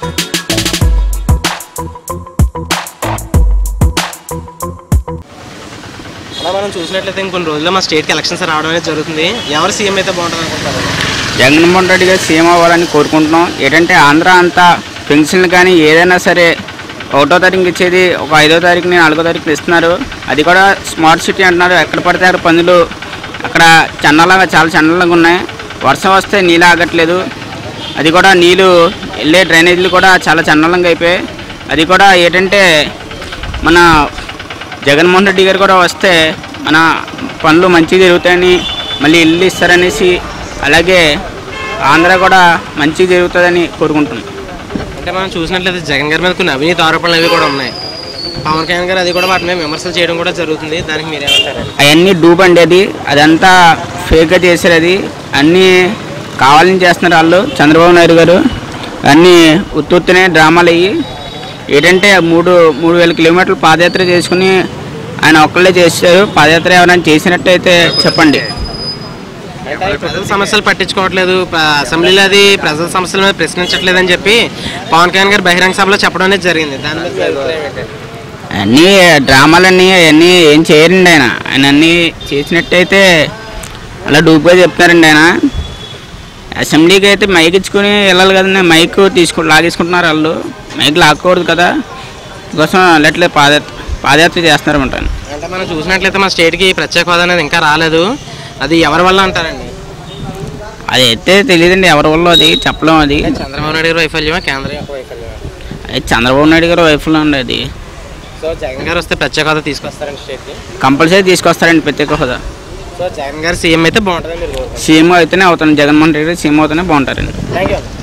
అలా మనం చూసినట్లయితే ఇంకొన్ని రోజుల్లో మా స్టేట్కి ఎలక్షన్స్ రావడం అనేది జరుగుతుంది ఎవరు సీఎం అయితే బాగుంటుంది అనుకుంటారు జగన్మోహన్ రెడ్డి గారు సీఎం అవ్వాలని కోరుకుంటున్నాం ఏంటంటే ఆంధ్ర అంతా పెన్షన్లు కానీ ఏదైనా సరే ఒకటో తారీఖు ఇచ్చేది ఒక ఐదో తారీఖుని నాలుగో తారీఖుని ఇస్తున్నారు అది కూడా స్మార్ట్ సిటీ అంటున్నారు ఎక్కడ పడితే అక్కడ పనులు అక్కడ చన్నలాగా చాలా చన్నలాగా ఉన్నాయి వర్షం వస్తే నీళ్ళు ఆగట్లేదు అది కూడా నీళ్ళు వెళ్ళే డ్రైనేజీలు కూడా చాలా చన్నలంగా అయిపోయాయి అది కూడా ఏంటంటే మన జగన్మోహన్ రెడ్డి గారు కూడా వస్తే మన పనులు మంచిగా జరుగుతాయని మళ్ళీ ఇల్లు ఇస్తారనేసి అలాగే ఆంధ్ర కూడా మంచిగా జరుగుతుందని కోరుకుంటున్నాం అంటే మనం చూసినట్లయితే జగన్ గారి మీద కొన్ని అవినీతి ఆరోపణలు అవి కూడా ఉన్నాయి పవన్ కళ్యాణ్ గారు అది కూడా వాటి మీద విమర్శలు చేయడం కూడా జరుగుతుంది దానికి మీరేమంటారు అవన్నీ డూప్ అండి అది అదంతా ఫేక్గా చేశారు అది అన్నీ కావాలని చేస్తున్నారు వాళ్ళు చంద్రబాబు నాయుడు గారు అన్నీ ఉత్తునే డ్రామాలు అయ్యి ఏంటంటే మూడు మూడు వేల కిలోమీటర్లు పాదయాత్ర చేసుకుని ఆయన ఒక్కళ్ళే చేశారు పాదయాత్ర ఎవరైనా చేసినట్టయితే చెప్పండి అంటే ప్రజల సమస్యలు పట్టించుకోవట్లేదు ప- అసెంబ్లీలో అది ప్రజల సమస్యల మీద ప్రశ్నించట్లేదు అని చెప్పి పవన్ కళ్యాణ్ గారు బహిరంగ సభలో చెప్పడం అనేది జరిగింది దాని మీద మీ అభిప్రాయం ఏంటి? అన్నీ డ్రామాలన్నీ అవన్నీ ఏం చేయరండి ఆయన ఆయన అన్నీ చేసినట్టయితే అలా డూప్గా చెప్తారండి ఆయన అసెంబ్లీకి అయితే మైక్ ఇచ్చుకొని వెళ్ళాలి కదండి మైక్ తీసుకు లాగేసుకుంటున్నారు వాళ్ళు మైక్ లాక్కూడదు కదా కోసం అట్లే పాదయాత్ర పాదయాత్ర చేస్తున్నారు అంటాను అంటే మనం చూసినట్లయితే మా స్టేట్కి ప్రత్యేక హోదా అనేది ఇంకా రాలేదు అది ఎవరి వల్ల అంటారండి అది అయితే తెలియదండి ఎవరి వల్ల అది చెప్పలేం అది చంద్రబాబు నాయుడు గారి వైఫల్యమా కేంద్రం యొక్క వైఫల్యమా అది చంద్రబాబు నాయుడు గారు వైఫ్లో అండి అది సో జగన్ గారు వస్తే ప్రత్యేక హోదా తీసుకొస్తారండి స్టేట్కి కంపల్సరీ తీసుకొస్తారండి ప్రత్యేక హోదా సో జగన్ గారు సీఎం అయితే బాగుంటుందని మీరు కోరుకుంటున్నారు సీఎం అయితేనే అవుతాను జగన్మోహన్ రెడ్డి గారు సీఎం అవుతేనే బాగుంటారండి థ్యాంక్ యూ